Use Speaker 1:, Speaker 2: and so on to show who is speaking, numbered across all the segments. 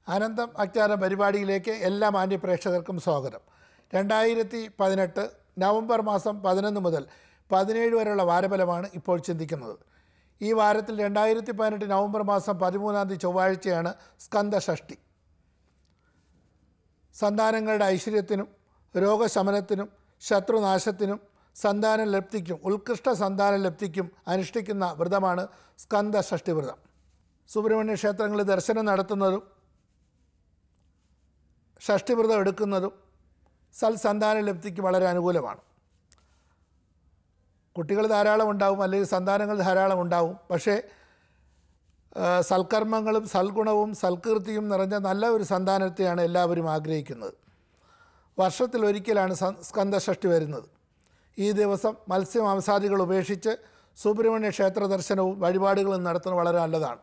Speaker 1: അനന്തം അജ്ഞാനം പരിപാടിയിലേക്ക് എല്ലാ മാന്യ പ്രേക്ഷകർക്കും സ്വാഗതം രണ്ടായിരത്തി പതിനെട്ട് നവംബർ മാസം പതിനൊന്ന് മുതൽ പതിനേഴ് വരെയുള്ള വാരഫലമാണ് ഇപ്പോൾ ചിന്തിക്കുന്നത് ഈ വാരത്തിൽ രണ്ടായിരത്തി പതിനെട്ട് നവംബർ മാസം പതിമൂന്നാം തീയതി ചൊവ്വാഴ്ചയാണ് സ്കന്ദഷഷ്ടി സന്താനങ്ങളുടെ ഐശ്വര്യത്തിനും രോഗശമനത്തിനും ശത്രുനാശത്തിനും സന്താന ലബ്ധിക്കും ഉത്കൃഷ്ട സന്താന ലബ്ധിക്കും അനുഷ്ഠിക്കുന്ന വ്രതമാണ് സ്കന്ദഷഷ്ടി വ്രതം സുബ്രഹ്മണ്യ ക്ഷേത്രങ്ങളിൽ ദർശനം നടത്തുന്നതും ഷഷ്ടിവ്രതം എടുക്കുന്നതും സൽസന്താന ലബ്ധിക്ക് വളരെ അനുകൂലമാണ് കുട്ടികൾ ധാരാളം ഉണ്ടാവും അല്ലെങ്കിൽ സന്താനങ്ങൾ ധാരാളം ഉണ്ടാവും പക്ഷേ ആ, സൽക്കർമ്മങ്ങളും സൽഗുണവും സൽകീർത്തിയും നിറഞ്ഞ നല്ല ഒരു സന്താനത്തെയാണ് എല്ലാവരും ആഗ്രഹിക്കുന്നത് വർഷത്തിൽ ഒരിക്കലാണ് സ- സ്കന്ദഷഷ്ടി വരുന്നത് ഈ ദിവസം മത്സ്യമാംസാദികൾ ഉപേക്ഷിച്ച് സുബ്രഹ്മണ്യ ക്ഷേത്ര ദർശനവും വഴിപാടുകളും നടത്തുന്നത് വളരെ നല്ലതാണ്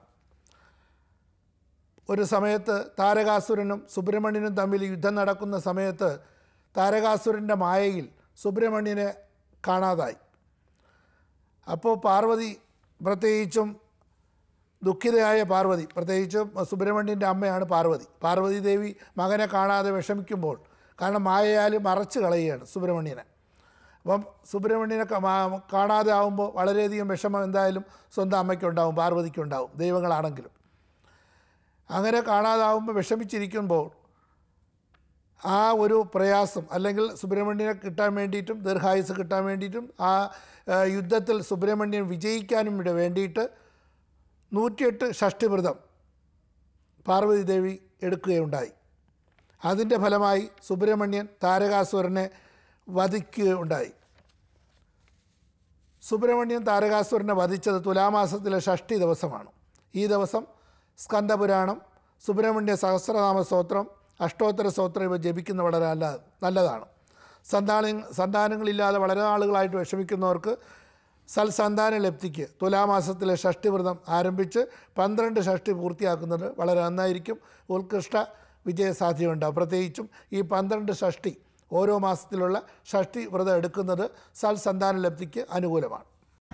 Speaker 1: ഒരു സമയത്ത് താരകാസുരനും സുബ്രഹ്മണ്യനും തമ്മിൽ യുദ്ധം നടക്കുന്ന സമയത്ത് താരകാസുരൻ്റെ മായയിൽ സുബ്രഹ്മണ്യനെ കാണാതായി അപ്പോൾ പാർവതി പ്രത്യേകിച്ചും ദുഃഖിതയായ പാർവതി പ്രത്യേകിച്ചും സുബ്രഹ്മണ്യൻ്റെ അമ്മയാണ് പാർവതി പാർവതി ദേവി മകനെ കാണാതെ വിഷമിക്കുമ്പോൾ കാരണം മായയാൽ മറച്ചു കളയുകയാണ് സുബ്രഹ്മണ്യനെ അപ്പം സുബ്രഹ്മണ്യനെ ക- മാ- കാണാതെ ആകുമ്പോൾ വളരെയധികം വിഷമം എന്തായാലും സ്വന്തം അമ്മയ്ക്കുണ്ടാവും പാർവതിക്കുണ്ടാവും ദൈവങ്ങളാണെങ്കിലും അങ്ങനെ കാണാതാവുമ്പോൾ വിഷമിച്ചിരിക്കുമ്പോൾ ആ ഒരു പ്രയാസം അല്ലെങ്കിൽ സുബ്രഹ്മണ്യനെ കിട്ടാൻ വേണ്ടിയിട്ടും ദീർഘായുസ് കിട്ടാൻ വേണ്ടിയിട്ടും ആ ആ, യുദ്ധത്തിൽ സുബ്രഹ്മണ്യൻ വിജയിക്കാനും ഇവിടെ വേണ്ടിയിട്ട് നൂറ്റിയെട്ട് ഷഷ്ടിവ്രതം പാർവതി ദേവി എടുക്കുകയുണ്ടായി അതിൻ്റെ ഫലമായി സുബ്രഹ്മണ്യൻ താരകാസുരനെ വധിക്കുകയുണ്ടായി സുബ്രഹ്മണ്യൻ താരകാസുരനെ വധിച്ചത് തുലാമാസത്തിലെ ഷഷ്ടി ദിവസമാണ് ഈ ദിവസം സ്കന്ദപുരാണം സുബ്രഹ്മണ്യ സഹസ്രനാമ സ്തോത്രം അഷ്ടോത്തര സ്തോത്രം ഇവ ജപിക്കുന്ന വളരെ നല്ല നല്ലതാണ് സന്താന സന്താനങ്ങളില്ലാതെ വളരെ നാളുകളായിട്ട് വിഷമിക്കുന്നവർക്ക് സൽസന്താന ലബ്ധിക്ക് തുലാമാസത്തിലെ ഷഷ്ടിവ്രതം ആരംഭിച്ച് പന്ത്രണ്ട് ഷഷ്ടി പൂർത്തിയാക്കുന്നത് വളരെ നന്നായിരിക്കും ഉത്കൃഷ്ട വിജയസാധ്യതയുണ്ടാകും പ്രത്യേകിച്ചും ഈ പന്ത്രണ്ട് ഷഷ്ടി ഓരോ മാസത്തിലുള്ള ഷഷ്ടി വ്രതം എടുക്കുന്നത് സൽസന്താന ലബ്ധിക്ക് അനുകൂലമാണ്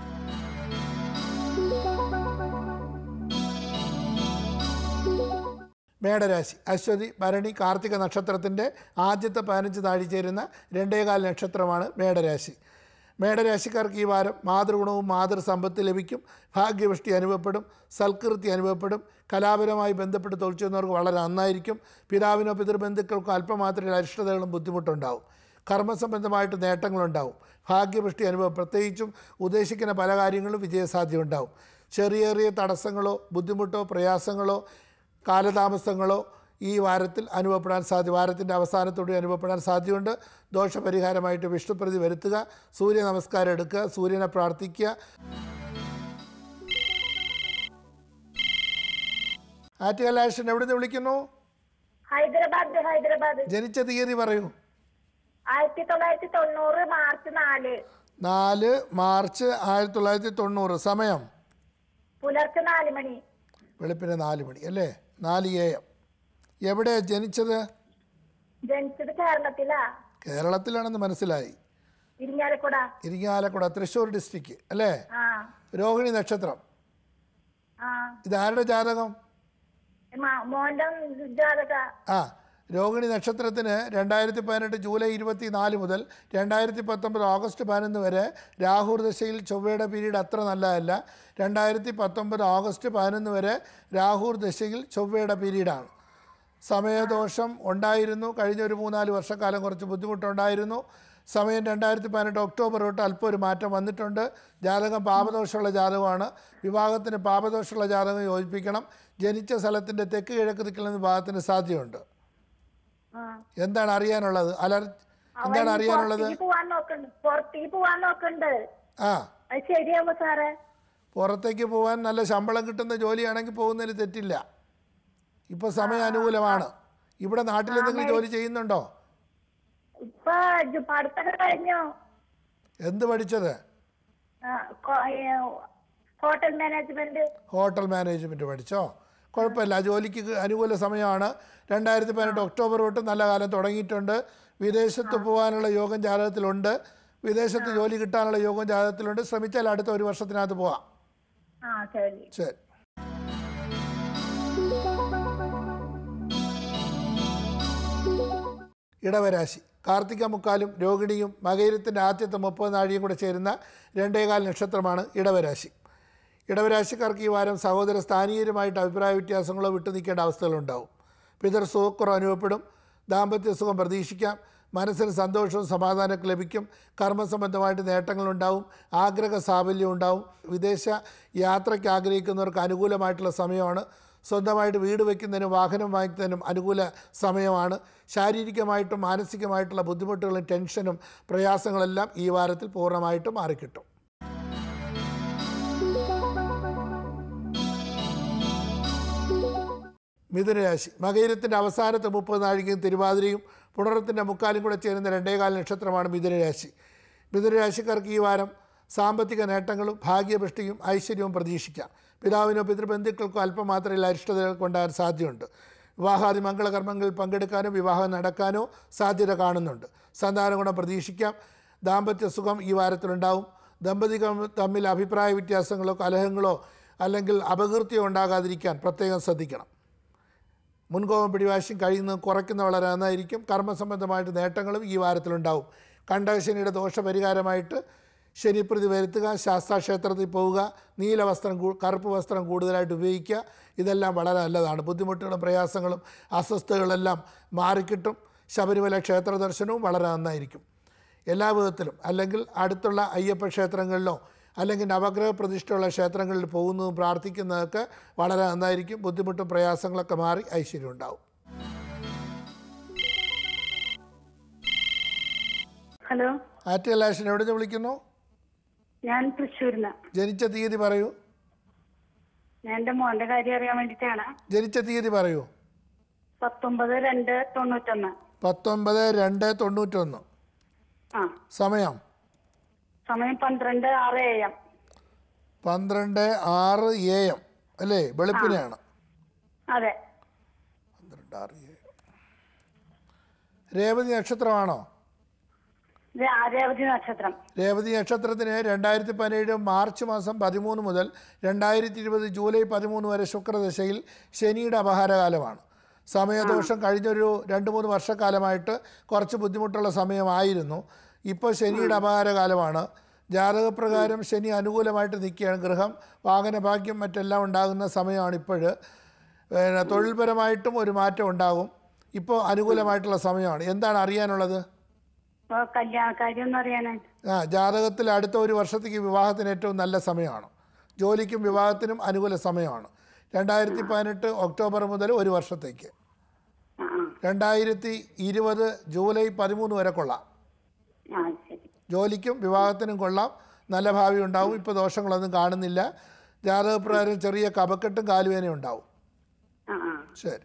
Speaker 1: മേടരാശി അശ്വതി ഭരണി കാർത്തിക നക്ഷത്രത്തിൻ്റെ ആദ്യത്തെ പതിനഞ്ച് താഴി ചേരുന്ന രണ്ടേകാൽ നക്ഷത്രമാണ് മേടരാശി മേടരാശിക്കാർക്ക് ഈ വാരം മാതൃഗുണവും മാതൃസമ്പത്ത് ലഭിക്കും ഭാഗ്യവൃഷ്ടി അനുഭവപ്പെടും സൽകീർത്തി അനുഭവപ്പെടും കലാപരമായി ബന്ധപ്പെട്ട് തൊഴിൽ ചെയ്യുന്നവർക്ക് വളരെ നന്നായിരിക്കും പിതാവിനോ പിതൃബന്ധുക്കൾക്കോ അല്പമാത്രയിൽ അരിഷ്ടതകളും ബുദ്ധിമുട്ടുണ്ടാവും കർമ്മസംബന്ധമായിട്ട് നേട്ടങ്ങളുണ്ടാവും ഭാഗ്യവൃഷ്ടി അനുഭവം പ്രത്യേകിച്ചും ഉദ്ദേശിക്കുന്ന പല കാര്യങ്ങളും വിജയസാധ്യത ഉണ്ടാവും ചെറിയ ചെറിയ തടസ്സങ്ങളോ ബുദ്ധിമുട്ടോ പ്രയാസങ്ങളോ കാലതാമസങ്ങളോ ഈ വാരത്തിൽ അനുഭവപ്പെടാൻ സാധ്യ വാരത്തിൻ്റെ അവസാനത്തോടെ അനുഭവപ്പെടാൻ സാധ്യതയുണ്ട് ദോഷപരിഹാരമായിട്ട് വിഷ്ണുപ്രതി വരുത്തുക സൂര്യ നമസ്കാരം എടുക്കുക സൂര്യനെ പ്രാർത്ഥിക്കുക ആറ്റുകലാഷൻ എവിടെ നിന്ന് വിളിക്കുന്നു
Speaker 2: ഹൈദരാബാദ് ഹൈദരാബാദ്
Speaker 1: ജനിച്ച തീയതി പറയൂ
Speaker 2: ആയിരത്തി തൊള്ളായിരത്തി തൊണ്ണൂറ് മാർച്ച് നാല്
Speaker 1: നാല് മാർച്ച് ആയിരത്തി തൊള്ളായിരത്തി തൊണ്ണൂറ് സമയം
Speaker 2: പുലർച്ചെ നാല് മണി
Speaker 1: വെളുപ്പിന് നാല് മണി അല്ലേ നാല് എ എം എവിടെയാണ് ജനിച്ചത്
Speaker 2: ജനിച്ചത് കേരളത്തിലാ
Speaker 1: കേരളത്തിലാണെന്ന് മനസ്സിലായി
Speaker 2: ഇരിഞ്ഞാലക്കുട
Speaker 1: ഇരിങ്ങാലക്കുട തൃശ്ശൂർ ഡിസ്ട്രിക്റ്റ് അല്ലേ
Speaker 2: ആ
Speaker 1: രോഹിണി നക്ഷത്രം
Speaker 2: ആ
Speaker 1: ഇതാരുടെ ജാതകം
Speaker 2: മ- മോന്റെ ജാതക
Speaker 1: ആ രോഹിണി നക്ഷത്രത്തിന് രണ്ടായിരത്തി പതിനെട്ട് ജൂലൈ ഇരുപത്തി നാല് മുതൽ രണ്ടായിരത്തി പത്തൊമ്പത് ഓഗസ്റ്റ് പതിനൊന്ന് വരെ രാഹുർ ദശയിൽ ചൊവ്വയുടെ പീരീഡ് അത്ര നല്ലതല്ല രണ്ടായിരത്തി പത്തൊമ്പത് ഓഗസ്റ്റ് പതിനൊന്ന് വരെ രാഹുർ ദശയിൽ ചൊവ്വയുടെ പീരീഡാണ് സമയദോഷം ഉണ്ടായിരുന്നു കഴിഞ്ഞ ഒരു മൂന്നാല് വർഷക്കാലം കുറച്ച് ബുദ്ധിമുട്ടുണ്ടായിരുന്നു സമയം രണ്ടായിരത്തി പതിനെട്ട് ഒക്ടോബർ തൊട്ട് അല്പം ഒരു മാറ്റം വന്നിട്ടുണ്ട് ജാതകം പാപദോഷമുള്ള ജാതകമാണ് വിവാഹത്തിന് പാപദോഷമുള്ള ജാതകം യോജിപ്പിക്കണം ജനിച്ച സ്ഥലത്തിൻ്റെ തെക്ക് കിഴക്ക് ദിക്കിൽ വിഭാഗത്തിന് സാധ്യതയുണ്ട്
Speaker 2: ആ.
Speaker 1: എന്താണ് അറിയാനുള്ളത് അലർ
Speaker 2: അവൻ
Speaker 1: എന്താണ് അറിയാനുള്ളത്
Speaker 2: പുറത്തേക്ക് പോവാൻ നോക്കണ്ട് പുറത്തേക്ക് പോവാൻ നോക്കണ്ട്
Speaker 1: ആ
Speaker 2: അത് ശരിയാവോ സാറേ
Speaker 1: പുറത്തേക്ക് പോകാൻ നല്ല ശമ്പളം കിട്ടുന്ന ജോലിയാണെങ്കിൽ പോകുന്നതിൽ തെറ്റില്ല ഇപ്പോൾ സമയം അനുകൂലമാണ് ഇവിടെ നാട്ടിൽ എന്തെങ്കിലും ജോലി ചെയ്യുന്നുണ്ടോ
Speaker 2: ഇപ്പൊ ജു- പഠിത്തൊക്കെ കഴിഞ്ഞു
Speaker 1: എന്ത് പഠിച്ചത്
Speaker 2: ആ, കൊ- ഏ, ഹോട്ടൽ മാനേജ്മെന്റ്
Speaker 1: ഹോട്ടൽ മാനേജ്മെൻറ്റ് പഠിച്ചോ കുഴപ്പമില്ല ആ ജോലിക്ക് അനുകൂല സമയമാണ് രണ്ടായിരത്തി പതിനെട്ട് ഒക്ടോബർ തൊട്ട് നല്ല കാലം തുടങ്ങിയിട്ടുണ്ട് വിദേശത്ത് പോകാനുള്ള യോഗം ജാതകത്തിലുണ്ട് വിദേശത്ത് ജോലി കിട്ടാനുള്ള യോഗം ജാതകത്തിലുണ്ട് ശ്രമിച്ചാൽ അടുത്ത ഒരു വർഷത്തിനകത്ത് പോവാം
Speaker 2: ആ ശരി
Speaker 1: ശരി ഇടവരാശി കാർത്തിക മുക്കാലും രോഹിണിയും മകയിരത്തിൻ്റെ ആദ്യത്തെ മുപ്പത് നാഴിയും കൂടെ ചേരുന്ന രണ്ടേകാൽ നക്ഷത്രമാണ് ഇടവരാശി ഇടവരാശിക്കാർക്ക് ഈ വാരം സഹോദര സ്ഥാനീയരുമായിട്ട് അഭിപ്രായ വ്യത്യാസങ്ങളോ വിട്ടു നിൽക്കേണ്ട അവസ്ഥകളുണ്ടാവും പിതർ സുഖക്കുറവ് അനുഭവപ്പെടും ദാമ്പത്യ സുഖം പ്രതീക്ഷിക്കാം മനസ്സിന് സന്തോഷവും സമാധാനമൊക്കെ ലഭിക്കും കർമ്മസംബന്ധമായിട്ട് നേട്ടങ്ങളുണ്ടാവും ആഗ്രഹ സാഫല്യം ഉണ്ടാവും വിദേശ യാത്രയ്ക്ക് ആഗ്രഹിക്കുന്നവർക്ക് അനുകൂലമായിട്ടുള്ള സമയമാണ് സ്വന്തമായിട്ട് വീട് വയ്ക്കുന്നതിനും വാഹനം വാങ്ങിക്കുന്നതിനും അനുകൂല സമയമാണ് ശാരീരികമായിട്ടും മാനസികമായിട്ടുള്ള ബുദ്ധിമുട്ടുകളും ടെൻഷനും പ്രയാസങ്ങളെല്ലാം ഈ വാരത്തിൽ പൂർണ്ണമായിട്ടും മാറിക്കിട്ടും മിഥുനരാശി മകയിരത്തിൻ്റെ അവസാനത്തെ മുപ്പത് നാഴികയും തിരുവാതിരയും പുണറത്തിൻ്റെ മുക്കാലും കൂടെ ചേരുന്ന രണ്ടേകാല നക്ഷത്രമാണ് മിഥുനരാശി മിഥുനരാശിക്കാർക്ക് ഈ വാരം സാമ്പത്തിക നേട്ടങ്ങളും ഭാഗ്യപുഷ്ടിയും ഐശ്വര്യവും പ്രതീക്ഷിക്കാം പിതാവിനോ പിതൃബന്ധുക്കൾക്കോ അല്പം മാത്രമേ അരിഷ്ടതകൾ കൊണ്ടാകാൻ സാധ്യതയുണ്ട് വിവാഹാദി മംഗളകർമ്മങ്ങളിൽ പങ്കെടുക്കാനോ വിവാഹം നടക്കാനോ സാധ്യത കാണുന്നുണ്ട് സന്താന ഗുണം പ്രതീക്ഷിക്കാം ദാമ്പത്യ സുഖം ഈ വാരത്തിലുണ്ടാവും ദമ്പതികൾ തമ്മിൽ അഭിപ്രായ വ്യത്യാസങ്ങളോ കലഹങ്ങളോ അല്ലെങ്കിൽ അപകീർത്തിയോ ഉണ്ടാകാതിരിക്കാൻ പ്രത്യേകം ശ്രദ്ധിക്കണം മുൻകോപം പിടിവാശിയും കഴിയുന്നത് കുറയ്ക്കുന്ന വളരെ നന്നായിരിക്കും കർമ്മസംബന്ധമായിട്ട് നേട്ടങ്ങളും ഈ വാരത്തിലുണ്ടാവും കണ്ടകശനിയുടെ ദോഷപരിഹാരമായിട്ട് ശനിപ്രതി വരുത്തുക ശാസ്താക്ഷേത്രത്തിൽ പോവുക നീല വസ്ത്രം കൂ- കറുപ്പ് വസ്ത്രം കൂടുതലായിട്ട് ഉപയോഗിക്കുക ഇതെല്ലാം വളരെ നല്ലതാണ് ബുദ്ധിമുട്ടുകളും പ്രയാസങ്ങളും അസ്വസ്ഥതകളെല്ലാം മാറിക്കിട്ടും ശബരിമല ക്ഷേത്ര ദർശനവും വളരെ നന്നായിരിക്കും എല്ലാ വിധത്തിലും അല്ലെങ്കിൽ അടുത്തുള്ള അയ്യപ്പ ക്ഷേത്രങ്ങളിലോ അല്ലെങ്കിൽ നവഗ്രഹ പ്രതിഷ്ഠയുള്ള ക്ഷേത്രങ്ങളിൽ പോകുന്നതും പ്രാർത്ഥിക്കുന്നതൊക്കെ വളരെ നന്നായിരിക്കും ബുദ്ധിമുട്ടും പ്രയാസങ്ങളൊക്കെ മാറി ഐശ്വര്യം ഉണ്ടാവും
Speaker 2: ഹലോ
Speaker 1: ആറ്റുകലാശൻ എവിടെ നിന്ന് വിളിക്കുന്നു
Speaker 2: ഞാൻ തൃശ്ശൂരിന്ന്
Speaker 1: ജനിച്ച തീയതി പറയൂ
Speaker 2: ഞാൻ എന്റെ മോന്റെ കാര്യം അറിയാൻ വേണ്ടിയിട്ടാണ്
Speaker 1: ജനിച്ച തീയതി പറയൂ
Speaker 2: പത്തൊമ്പത് രണ്ട് തൊണ്ണൂറ്റൊന്ന്
Speaker 1: പത്തൊമ്പത് രണ്ട് തൊണ്ണൂറ്റൊന്ന്
Speaker 2: ആ
Speaker 1: സമയം
Speaker 2: സമയം പന്ത്രണ്ട് ആറ് എ എം
Speaker 1: പന്ത്രണ്ട് ആറ് എ എം അല്ലേ വെളുപ്പിനെയാണ്
Speaker 2: അതെ
Speaker 1: പന്ത്രണ്ട് ആറ് എ എം രേവതി നക്ഷത്രമാണോ
Speaker 2: ഇത് ആര്യാവതി നക്ഷത്രം
Speaker 1: രേവതി നക്ഷത്രത്തിന് രണ്ടായിരത്തി പതിനേഴ് മാർച്ച് മാസം പതിമൂന്ന് മുതൽ രണ്ടായിരത്തി ഇരുപത് ജൂലൈ പതിമൂന്ന് വരെ ശുക്രദശയിൽ ശനിയുടെ അപഹാരകാലമാണ് സമയദോഷം കഴിഞ്ഞൊരു രണ്ട് മൂന്ന് വർഷക്കാലമായിട്ട് കുറച്ച് ബുദ്ധിമുട്ടുള്ള സമയമായിരുന്നു ഇപ്പോൾ ശനിയുടെ അപഹാരകാലമാണ് ജാതകപ്രകാരം ശനി അനുകൂലമായിട്ട് നിൽക്കുകയാണ് ഗൃഹം വാഹനഭാഗ്യം മറ്റെല്ലാം ഉണ്ടാകുന്ന സമയമാണ് ഇപ്പോൾ പിന്നെ തൊഴിൽപരമായിട്ടും ഒരു മാറ്റം ഉണ്ടാകും ഇപ്പോൾ അനുകൂലമായിട്ടുള്ള സമയമാണ് എന്താണ് അറിയാനുള്ളത്
Speaker 2: അപ്പൊ കല്യാണ കാര്യം ഒന്ന് അറിയാനായിട്ട്
Speaker 1: ആ ജാതകത്തിൽ അടുത്ത ഒരു വർഷത്തേക്ക് വിവാഹത്തിന് ഏറ്റവും നല്ല സമയമാണ് ജോലിക്കും വിവാഹത്തിനും അനുകൂല സമയമാണ് രണ്ടായിരത്തി പതിനെട്ട് ഒക്ടോബർ മുതൽ ഒരു വർഷത്തേക്ക്
Speaker 2: ആ ആ
Speaker 1: രണ്ടായിരത്തി ഇരുപത് ജൂലൈ പതിമൂന്ന് വരെ കൊള്ളാം
Speaker 2: ആ ശരി
Speaker 1: ജോലിക്കും വിവാഹത്തിനും കൊള്ളാം നല്ല ഭാവി ഉണ്ടാവും ഇപ്പോൾ ദോഷങ്ങളൊന്നും കാണുന്നില്ല ജാതകപ്രകാരം ചെറിയ കപക്കെട്ടും കാലുവേനയും ഉണ്ടാവും
Speaker 2: ആ ആ
Speaker 1: ശരി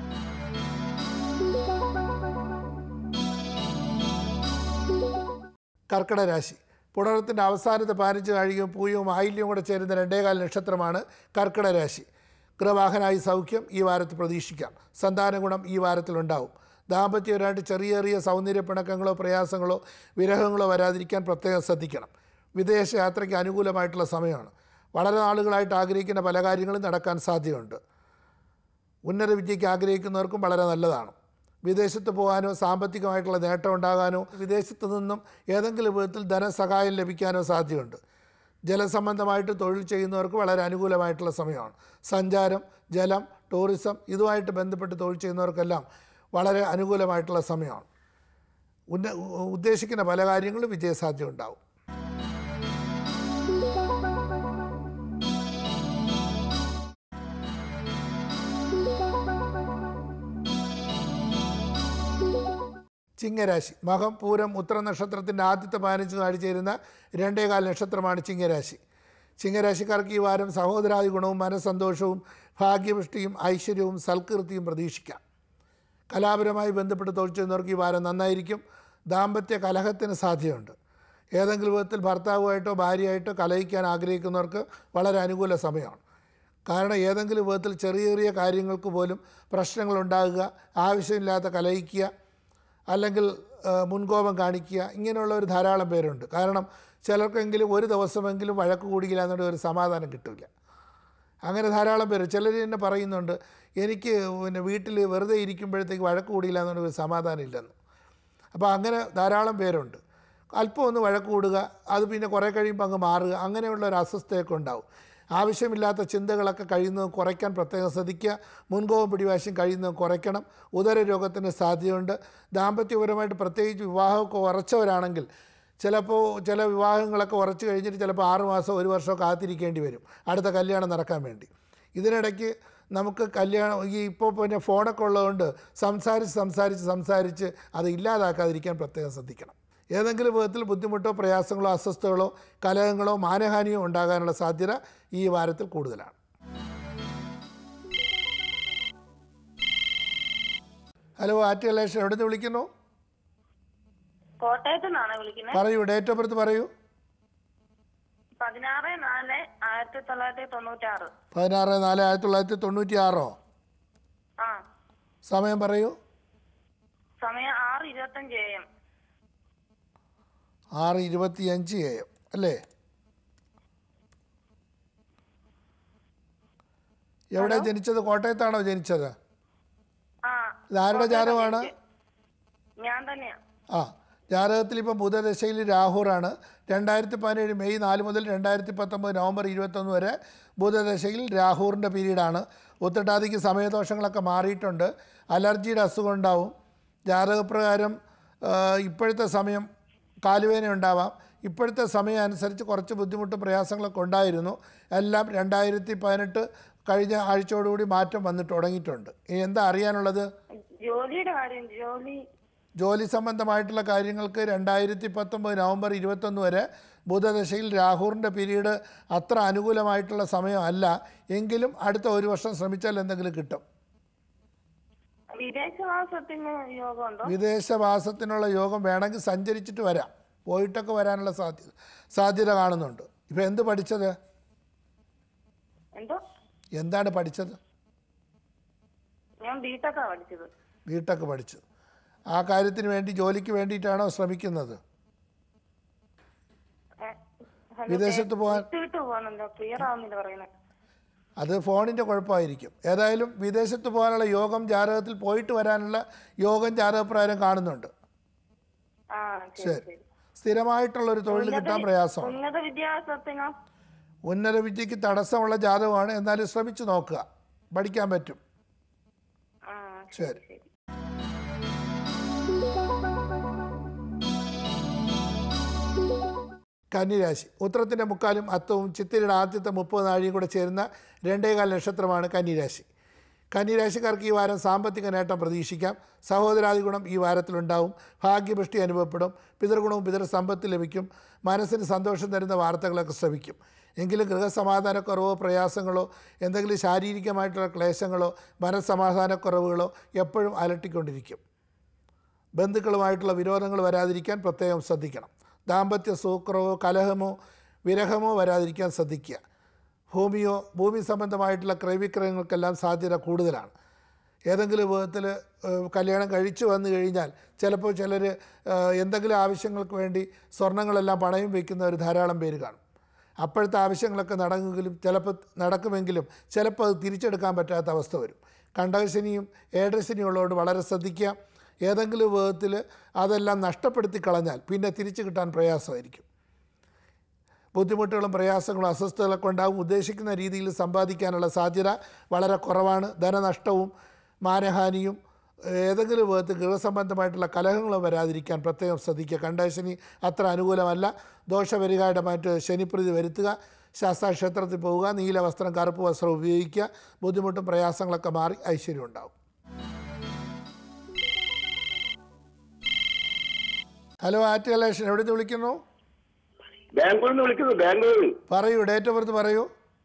Speaker 1: കർക്കിടക രാശി പുണരത്തിൻ്റെ അവസാനത്തെ പതിനഞ്ച് കഴിയും പൂയവും ആയില്യവും കൂടെ ചേരുന്ന രണ്ടേകാല നക്ഷത്രമാണ് കർക്കിടക രാശി ഗൃഹവാഹനായി സൗഖ്യം ഈ വാരത്തിൽ പ്രതീക്ഷിക്കാം സന്താന ഗുണം ഈ വാരത്തിലുണ്ടാവും ദാമ്പത്യപരമായിട്ട് ചെറിയ ചെറിയ സൗന്ദര്യ പിണക്കങ്ങളോ പ്രയാസങ്ങളോ വിരഹങ്ങളോ വരാതിരിക്കാൻ പ്രത്യേകം ശ്രദ്ധിക്കണം വിദേശ യാത്രയ്ക്ക് അനുകൂലമായിട്ടുള്ള സമയമാണ് വളരെ നാളുകളായിട്ട് ആഗ്രഹിക്കുന്ന പല കാര്യങ്ങളും നടക്കാൻ സാധ്യതയുണ്ട് ഉന്നത വിദ്യയ്ക്ക് ആഗ്രഹിക്കുന്നവർക്കും വളരെ നല്ലതാണ് വിദേശത്ത് പോകാനോ സാമ്പത്തികമായിട്ടുള്ള നേട്ടം ഉണ്ടാകാനോ വിദേശത്ത് നിന്നും ഏതെങ്കിലും വിധത്തിൽ ധനസഹായം ലഭിക്കാനോ സാധ്യതയുണ്ട് ജലസംബന്ധമായിട്ട് തൊഴിൽ ചെയ്യുന്നവർക്ക് വളരെ അനുകൂലമായിട്ടുള്ള സമയമാണ് സഞ്ചാരം ജലം ടൂറിസം ഇതുമായിട്ട് ബന്ധപ്പെട്ട് തൊഴിൽ ചെയ്യുന്നവർക്കെല്ലാം വളരെ അനുകൂലമായിട്ടുള്ള സമയമാണ് ഉന്ന ഉദ്ദേശിക്കുന്ന പല കാര്യങ്ങളും വിജയസാധ്യത ഉണ്ടാവും ചിങ്ങരാശി മകം പൂരം ഉത്തര നക്ഷത്രത്തിൻ്റെ ആദ്യത്തെ പതിനഞ്ച് നാഴി ചേരുന്ന രണ്ടേകാൽ നക്ഷത്രമാണ് ചിങ്ങരാശി ചിങ്ങരാശിക്കാർക്ക് ഈ വാരം സഹോദരാദി ഗുണവും മനസ്സന്തോഷവും ഭാഗ്യപുഷ്ടിയും ഐശ്വര്യവും സൽകീർത്തിയും പ്രതീക്ഷിക്കാം കലാപരമായി ബന്ധപ്പെട്ട് തൊഴിൽ ചെയ്യുന്നവർക്ക് ഈ വാരം നന്നായിരിക്കും ദാമ്പത്യ കലഹത്തിന് സാധ്യതയുണ്ട് ഏതെങ്കിലും വിധത്തിൽ ഭർത്താവുമായിട്ടോ ഭാര്യയായിട്ടോ കലഹിക്കാൻ ആഗ്രഹിക്കുന്നവർക്ക് വളരെ അനുകൂല സമയമാണ് കാരണം ഏതെങ്കിലും വിധത്തിൽ ചെറിയ ചെറിയ കാര്യങ്ങൾക്ക് പോലും പ്രശ്നങ്ങൾ ഉണ്ടാകുക ആവശ്യമില്ലാത്ത കലഹിക്കുക അല്ലെങ്കിൽ ആ, മുൻകോപം കാണിക്കുക ഇങ്ങനെയുള്ള ഒരു ധാരാളം പേരുണ്ട് കാരണം ചിലർക്കെങ്കിലും ഒരു ദിവസമെങ്കിലും വഴക്ക് കൂടിയില്ല എന്നുള്ള ഒരു സമാധാനം കിട്ടില്ല അങ്ങനെ ധാരാളം പേര് ചിലർ തന്നെ പറയുന്നുണ്ട് എനിക്ക് പിന്നെ വീട്ടിൽ വെറുതെ ഇരിക്കുമ്പോഴത്തേക്ക് വഴക്ക് കൂടിയില്ല എന്നുള്ള ഒരു സമാധാനം ഇല്ലെന്ന് അപ്പോൾ അങ്ങനെ ധാരാളം പേരുണ്ട് അല്പം ഒന്ന് വഴക്ക് കൂടുക അത് പിന്നെ കുറേ കഴിയുമ്പോൾ അങ്ങ് മാറുക അങ്ങനെയുള്ള ഒരു അസ്വസ്ഥയൊക്കെ ഉണ്ടാവും ആവശ്യമില്ലാത്ത ചിന്തകളൊക്കെ കഴിയുന്നത് കുറയ്ക്കാൻ പ്രത്യേകം ശ്രദ്ധിക്കുക മുൻകോപം പിടിവാശിയും കഴിയുന്നത് കുറയ്ക്കണം ഉദര രോഗത്തിന് സാധ്യതയുണ്ട് ദാമ്പത്യപരമായിട്ട് പ്രത്യേകിച്ച് വിവാഹമൊക്കെ ഉറച്ചവരാണെങ്കിൽ ചിലപ്പോൾ ചില വിവാഹങ്ങളൊക്കെ ഉറച്ചു കഴിഞ്ഞിട്ട് ചിലപ്പോൾ ആറ് മാസം ഒരു വർഷമോ കാത്തിരിക്കേണ്ടി വരും അടുത്ത കല്യാണം നടക്കാൻ വേണ്ടി ഇതിനിടയ്ക്ക് നമുക്ക് കല്യാണം ഈ ഇപ്പോൾ പിന്നെ ഫോണൊക്കെ ഉള്ളതുകൊണ്ട് സംസാരിച്ച് സംസാരിച്ച് സംസാരിച്ച് അത് ഇല്ലാതാക്കാതിരിക്കാൻ പ്രത്യേകം ശ്രദ്ധിക്കണം ഏതെങ്കിലും വിധത്തിൽ ബുദ്ധിമുട്ടോ പ്രയാസങ്ങളോ അസ്വസ്ഥതകളോ കലഹങ്ങളോ മാനഹാനിയോ ഉണ്ടാകാനുള്ള സാധ്യത ഈ വാരത്തിൽ കൂടുതലാണ് ഹലോ ആറ്റ് ഇലക്ഷൻ എവിടെ നിന്ന് വിളിക്കുന്നു
Speaker 2: കോട്ടയത്ത് നിന്നാണ് വിളിക്കുന്നത്
Speaker 1: പറയൂ ഡേറ്റ് ഓഫ് ബർത്ത് പറയൂ
Speaker 2: പതിനാറ് നാല് ആയിരത്തി തൊള്ളായിരത്തി തൊണ്ണൂറ്റാറ്
Speaker 1: പതിനാറ് നാല് ആയിരത്തി തൊള്ളായിരത്തി തൊണ്ണൂറ്റി ആറോ
Speaker 2: ആ
Speaker 1: സമയം പറയൂ
Speaker 2: സമയം ആറ് ഇരുപത്തഞ്ച് എ എം
Speaker 1: ആറ് ഇരുപത്തിയഞ്ച് എ എം അല്ലേ എവിടെ ജനിച്ചത് കോട്ടയത്താണോ ജനിച്ചത്
Speaker 2: ആ
Speaker 1: ഇത് ആരുടെ ജാതകമാണ്
Speaker 2: ഞാൻ തന്നെയാ
Speaker 1: ആ ജാതകത്തിൽ ഇപ്പോൾ ബുധദശയിൽ രാഹുറാണ് രണ്ടായിരത്തി പതിനേഴ് മെയ് നാല് മുതൽ രണ്ടായിരത്തി പത്തൊമ്പത് നവംബർ ഇരുപത്തൊന്ന് വരെ ബുധദശയിൽ രാഹുറിൻ്റെ പീരീഡാണ് ഉത്തട്ടാതിക്ക് സമയദോഷങ്ങളൊക്കെ മാറിയിട്ടുണ്ട് അലർജിയുടെ അസുഖം ഉണ്ടാവും ജാതകപ്രകാരം ആ, ഇപ്പോഴത്തെ സമയം കാലുവേന ഉണ്ടാവാം ഇപ്പോഴത്തെ സമയം അനുസരിച്ച് കുറച്ച് ബുദ്ധിമുട്ടും പ്രയാസങ്ങളൊക്കെ ഉണ്ടായിരുന്നു എല്ലാം രണ്ടായിരത്തി പതിനെട്ട് കഴിഞ്ഞ ആഴ്ചയോടുകൂടി മാറ്റം വന്നിട്ട് തുടങ്ങിയിട്ടുണ്ട് ഇനി എന്താ അറിയാനുള്ളത്
Speaker 2: ജോലിയുടെ കാര്യം ജോലി
Speaker 1: ജോലി സംബന്ധമായിട്ടുള്ള കാര്യങ്ങൾക്ക് രണ്ടായിരത്തി പത്തൊമ്പത് നവംബർ ഇരുപത്തൊന്ന് വരെ ബുധദശയിൽ രാഹുറിൻ്റെ പീരീഡ് അത്ര അനുകൂലമായിട്ടുള്ള സമയമല്ല എങ്കിലും അടുത്ത ഒരു വർഷം ശ്രമിച്ചാൽ എന്തെങ്കിലും കിട്ടും
Speaker 2: വിദേശവാസത്തിന് യോഗമുണ്ടോ
Speaker 1: വിദേശവാസത്തിനുള്ള യോഗം വേണമെങ്കിൽ സഞ്ചരിച്ചിട്ട് വരാം പോയിട്ടൊക്കെ വരാനുള്ള സാധ്യത സാധ്യത കാണുന്നുണ്ട് ഇപ്പോൾ എന്ത് പഠിച്ചത്
Speaker 2: എന്തോ
Speaker 1: എന്താണ് പഠിച്ചത്
Speaker 2: ഞാൻ ബിടെക്കാ പഠിച്ചത്
Speaker 1: ബിടെക് പഠിച്ചു ആ കാര്യത്തിന് വേണ്ടി ജോലിക്ക് വേണ്ടിയിട്ടാണോ ശ്രമിക്കുന്നത്
Speaker 2: ഏ, ഹലോ,
Speaker 1: വിദേശത്ത് പോകാൻ
Speaker 2: വിട്ട് വിട്ട് പോകാനുണ്ടോ ക്ലിയർ ആവുന്നില്ല പറയുന്നത്
Speaker 1: അത് ഫോണിൻ്റെ കുഴപ്പമായിരിക്കും ഏതായാലും വിദേശത്ത് പോകാനുള്ള യോഗം ജാതകത്തിൽ പോയിട്ട് വരാനുള്ള യോഗം ജാതകപ്രകാരം കാണുന്നുണ്ട്
Speaker 2: ആ ശരി
Speaker 1: ശരി
Speaker 2: ശരി
Speaker 1: സ്ഥിരമായിട്ടുള്ളൊരു തൊഴിൽ കിട്ടാൻ പ്രയാസമാണ്
Speaker 2: ഉന്നത വിദ്യാഭ്യാസത്തിനോ
Speaker 1: ഉന്നത വിദ്യയ്ക്ക് തടസ്സമുള്ള ജാതകമാണ് എന്നാലും ശ്രമിച്ചു നോക്കുക പഠിക്കാൻ പറ്റും
Speaker 2: ആ
Speaker 1: ശരി.
Speaker 2: ശരി
Speaker 1: കന്നിരാശി ഉത്തരത്തിൻ്റെ മുക്കാലും അത്തവും ചിത്തിരയുടെ ആദ്യത്തെ മുപ്പത് നാഴിയും കൂടെ ചേരുന്ന രണ്ടേകാൽ നക്ഷത്രമാണ് കന്നിരാശി കന്നിരാശിക്കാർക്ക് ഈ വാരം സാമ്പത്തിക നേട്ടം പ്രതീക്ഷിക്കാം സഹോദരാദി ഗുണം ഈ വാരത്തിലുണ്ടാവും ഭാഗ്യപുഷ്ടി അനുഭവപ്പെടും പിതൃഗുണവും പിതൃ സമ്പത്ത് ലഭിക്കും മനസ്സിന് സന്തോഷം തരുന്ന വാർത്തകളൊക്കെ ശ്രമിക്കും എങ്കിലും ഗൃഹസമാധാനക്കുറവോ പ്രയാസങ്ങളോ എന്തെങ്കിലും ശാരീരികമായിട്ടുള്ള ക്ലേശങ്ങളോ മനസ്സമാധാനക്കുറവുകളോ എപ്പോഴും അലട്ടിക്കൊണ്ടിരിക്കും ബന്ധുക്കളുമായിട്ടുള്ള വിരോധങ്ങൾ വരാതിരിക്കാൻ പ്രത്യേകം ശ്രദ്ധിക്കണം ദാമ്പത്യ സൂക്രമോ കലഹമോ വിരഹമോ വരാതിരിക്കാൻ ശ്രദ്ധിക്കുക ഭൂമിയോ ഭൂമി സംബന്ധമായിട്ടുള്ള ക്രയവിക്രയങ്ങൾക്കെല്ലാം സാധ്യത കൂടുതലാണ് ഏതെങ്കിലും വിധത്തിൽ ഏഹ്, കല്യാണം കഴിച്ചു വന്നു കഴിഞ്ഞാൽ ചിലപ്പോൾ ചിലർ എന്തെങ്കിലും ആവശ്യങ്ങൾക്ക് വേണ്ടി സ്വർണ്ണങ്ങളെല്ലാം പണയം വയ്ക്കുന്നവർ ധാരാളം പേര് കാണും അപ്പോഴത്തെ ആവശ്യങ്ങളൊക്കെ നടങ്ങുമെങ്കിലും ചിലപ്പോൾ നടക്കുമെങ്കിലും ചിലപ്പോൾ അത് തിരിച്ചെടുക്കാൻ പറ്റാത്ത അവസ്ഥ വരും കണ്ടകശനിയും ഏഴശനിയും ഉള്ളതുകൊണ്ട് വളരെ ശ്രദ്ധിക്കുക ഏതെങ്കിലും വിധത്തിൽ അതെല്ലാം നഷ്ടപ്പെടുത്തി കളഞ്ഞാൽ പിന്നെ തിരിച്ചു കിട്ടാൻ പ്രയാസമായിരിക്കും ബുദ്ധിമുട്ടുകളും പ്രയാസങ്ങളും അസ്വസ്ഥതകളൊക്കെ ഉണ്ടാവും ഉദ്ദേശിക്കുന്ന രീതിയിൽ സമ്പാദിക്കാനുള്ള സാധ്യത വളരെ കുറവാണ് ധനനഷ്ടവും മാനഹാനിയും ഏതെങ്കിലും വിധത്തിൽ ഗൃഹസംബന്ധമായിട്ടുള്ള കലഹങ്ങളും വരാതിരിക്കാൻ പ്രത്യേകം ശ്രദ്ധിക്കുക കണ്ടശനി അത്ര അനുകൂലമല്ല ദോഷപരിഹാരമായിട്ട് ശനിപ്രീതി വരുത്തുക ശാസ്താക്ഷേത്രത്തിൽ പോവുക നീല വസ്ത്രം കറുപ്പ് വസ്ത്രം ഉപയോഗിക്കുക ബുദ്ധിമുട്ടും പ്രയാസങ്ങളൊക്കെ മാറി ഐശ്വര്യം ഉണ്ടാവും ഹലോ ആറ്റ് കലേഷൻ എവിടെ നിന്ന് വിളിക്കുന്നു
Speaker 3: ബാംഗ്ലൂരിൽ നിന്ന് വിളിക്കുന്നു ബാംഗ്ലൂരിൽ
Speaker 1: പറയൂ ഡേറ്റ് ഓഫ് ബർത്ത് പറയൂ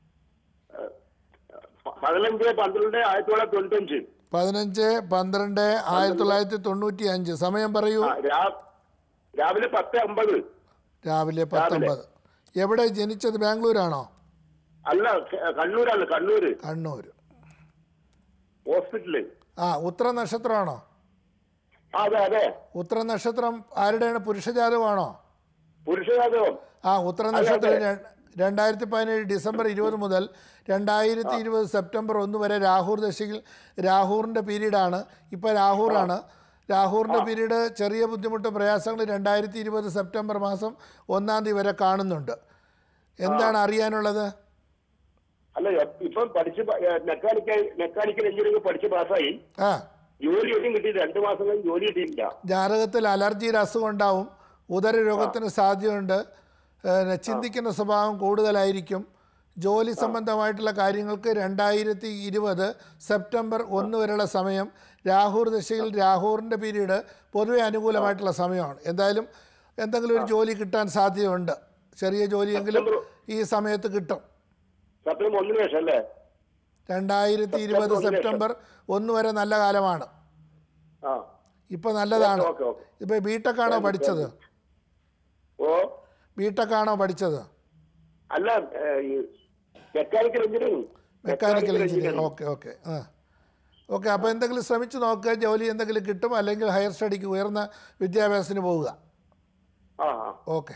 Speaker 3: പതിനഞ്ച് പന്ത്രണ്ട് ആയിരത്തി തൊള്ളായിരത്തി തൊണ്ണൂറ്റഞ്ച്
Speaker 1: പതിനഞ്ച് പന്ത്രണ്ട് ആയിരത്തി തൊള്ളായിരത്തി തൊണ്ണൂറ്റി അഞ്ച് സമയം പറയൂ
Speaker 3: ആ, രാ- രാവിലെ പത്ത് അമ്പത്
Speaker 1: രാവിലെ പത്തൊമ്പത് എവിടെ ജനിച്ചത് ബാംഗ്ലൂരാണോ
Speaker 3: അല്ല ക- കണ്ണൂരാണ് കണ്ണൂര്
Speaker 1: കണ്ണൂർ
Speaker 3: ഹോസ്പിറ്റല്
Speaker 1: ആ ഉത്തര നക്ഷത്രമാണോ
Speaker 3: ആ, അതെ അതെ
Speaker 1: ഉത്തര നക്ഷത്രം ആരുടെയാണ് പുരുഷജാതകമാണോ
Speaker 3: പുരുഷജാതകം
Speaker 1: ആ ഉത്തര നക്ഷത്രം ര- രണ്ടായിരത്തി പതിനേഴ് ഡിസംബർ ഇരുപത് മുതൽ രണ്ടായിരത്തി ഇരുപത് സെപ്റ്റംബർ ഒന്ന് വരെ രാഹൂർ ദശയിൽ രാഹൂറിൻ്റെ പീരീഡാണ് ഇപ്പോൾ രാഹൂറാണ് രാഹുറിൻ്റെ പീരീഡ് ചെറിയ ബുദ്ധിമുട്ടും പ്രയാസങ്ങൾ രണ്ടായിരത്തി ഇരുപത് സെപ്റ്റംബർ മാസം ഒന്നാം തീയതി വരെ കാണുന്നുണ്ട് എന്താണ് അറിയാനുള്ളത്
Speaker 3: അല്ല ഇപ്പം പഠിച്ച് മെക്കാനിക്കൽ മെക്കാനിക്കൽ എഞ്ചിനീയറിംഗ് പഠിച്ച് പാസ്സായി
Speaker 1: ആ
Speaker 3: ജോലി ഒന്നും കിട്ടി രണ്ടു മാസം കഴിഞ്ഞ് ജോലി കിട്ടിയില്ല
Speaker 1: ജാതകത്തിൽ അലർജിയുടെ അസുഖം ഉണ്ടാവും ഉദരരോഗത്തിന് സാധ്യതയുണ്ട് ഏഹ് ചിന്തിക്കുന്ന സ്വഭാവം കൂടുതലായിരിക്കും ജോലി സംബന്ധമായിട്ടുള്ള കാര്യങ്ങൾക്ക് രണ്ടായിരത്തി ഇരുപത് സെപ്റ്റംബർ ഒന്ന് വരെയുള്ള സമയം രാഹുർ ദശയിൽ രാഹുറിൻ്റെ പീരീഡ് പൊതുവെ അനുകൂലമായിട്ടുള്ള സമയമാണ് എന്തായാലും എന്തെങ്കിലും ഒരു ജോലി കിട്ടാൻ സാധ്യതയുണ്ട് ചെറിയ ജോലിയെങ്കിലും ഈ സമയത്ത് കിട്ടും
Speaker 3: സത്യം ഒന്നിനു ശേഷം അല്ലേ
Speaker 1: രണ്ടായിരത്തി ഇരുപത് സെപ്റ്റംബർ ഒന്ന് വരെ നല്ല കാലമാണ്
Speaker 3: ആ
Speaker 1: ഇപ്പോൾ നല്ലതാണ്
Speaker 3: ഓക്കെ ഓക്കെ
Speaker 1: ഇപ്പോൾ ബിടെക്കാണോ പഠിച്ചത്
Speaker 3: ഓ
Speaker 1: ബിടെക്കാണോ പഠിച്ചത്
Speaker 3: അല്ല mechanical engineering
Speaker 1: mechanical engineer okay okay ആ ഓക്കെ അപ്പോൾ എന്തെങ്കിലും ശ്രമിച്ചു നോക്കുക ജോലി എന്തെങ്കിലും കിട്ടും അല്ലെങ്കിൽ ഹയർ സ്റ്റഡിക്ക് ഉയർന്ന വിദ്യാഭ്യാസത്തിന് പോവുക
Speaker 3: ആ ആ
Speaker 1: ഓക്കെ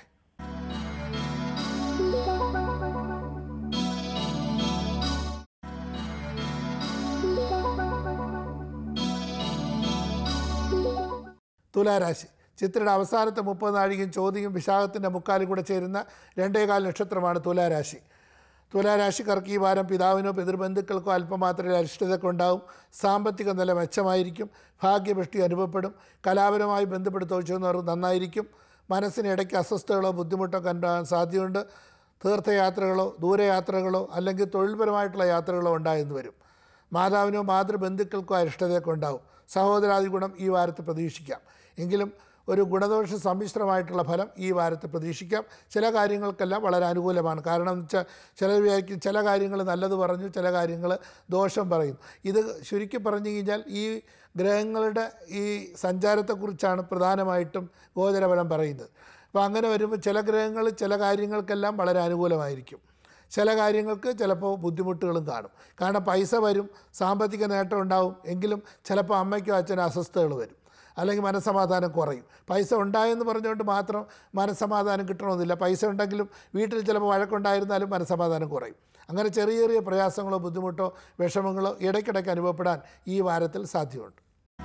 Speaker 1: തുലാരാശി ചിത്രയുടെ അവസാനത്തെ മുപ്പത് നാഴികയും ചോദ്യവും വിശാഖത്തിൻ്റെ മുക്കാലും കൂടെ ചേരുന്ന രണ്ടേകാൽ നക്ഷത്രമാണ് തുലാരാശി തുലാരാശിക്കാർക്ക് ഈ വാരം പിതാവിനോ പിതൃബന്ധുക്കൾക്കോ അല്പമാത്രയിൽ അരിഷ്ടതയൊക്കെ ഉണ്ടാവും സാമ്പത്തിക നില മെച്ചമായിരിക്കും ഭാഗ്യപുഷ്ടി അനുഭവപ്പെടും കലാപരമായി ബന്ധപ്പെട്ട് തോച്ചുന്നവർ നന്നായിരിക്കും മനസ്സിന് ഇടയ്ക്ക് അസ്വസ്ഥതകളോ ബുദ്ധിമുട്ടോ കണ്ടാൻ സാധ്യതയുണ്ട് തീർത്ഥയാത്രകളോ ദൂരയാത്രകളോ അല്ലെങ്കിൽ തൊഴിൽപരമായിട്ടുള്ള യാത്രകളോ ഉണ്ടായെന്ന് വരും മാതാവിനോ മാതൃബന്ധുക്കൾക്കോ അരിഷ്ടതയൊക്കെ ഉണ്ടാവും സഹോദരാദി ഗുണം ഈ വാരത്ത് പ്രതീക്ഷിക്കാം എങ്കിലും ഒരു ഗുണദോഷ സമ്മിശ്രമായിട്ടുള്ള ഫലം ഈ വാരത്ത് പ്രതീക്ഷിക്കാം ചില കാര്യങ്ങൾക്കെല്ലാം വളരെ അനുകൂലമാണ് കാരണം എന്ന് വെച്ചാൽ ചിലർ വിചാരിക്കും ചില കാര്യങ്ങൾ നല്ലത് പറഞ്ഞു ചില കാര്യങ്ങൾ ദോഷം പറയും ഇത് ചുരുക്കി പറഞ്ഞു കഴിഞ്ഞാൽ ഈ ഗ്രഹങ്ങളുടെ ഈ സഞ്ചാരത്തെക്കുറിച്ചാണ് പ്രധാനമായിട്ടും ഗോചരഫലം പറയുന്നത് അപ്പോൾ അങ്ങനെ വരുമ്പോൾ ചില ഗ്രഹങ്ങൾ ചില കാര്യങ്ങൾക്കെല്ലാം വളരെ അനുകൂലമായിരിക്കും ചില കാര്യങ്ങൾക്ക് ചിലപ്പോൾ ബുദ്ധിമുട്ടുകളും കാണും കാരണം പൈസ വരും സാമ്പത്തിക നേട്ടം ഉണ്ടാവും എങ്കിലും ചിലപ്പോൾ അമ്മയ്ക്കോ അച്ഛനോ അസ്വസ്ഥതകൾ വരും അല്ലെങ്കിൽ മനസ്സമാധാനം കുറയും പൈസ ഉണ്ടായെന്ന് പറഞ്ഞുകൊണ്ട് മാത്രം മനസ്സമാധാനം കിട്ടണമെന്നില്ല പൈസ ഉണ്ടെങ്കിലും വീട്ടിൽ ചിലപ്പോൾ വഴക്കുണ്ടായിരുന്നാലും മനസ്സമാധാനം കുറയും അങ്ങനെ ചെറിയ ചെറിയ പ്രയാസങ്ങളോ ബുദ്ധിമുട്ടോ വിഷമങ്ങളോ ഇടയ്ക്കിടയ്ക്ക് അനുഭവപ്പെടാൻ ഈ വാരത്തിൽ സാധ്യതയുണ്ട്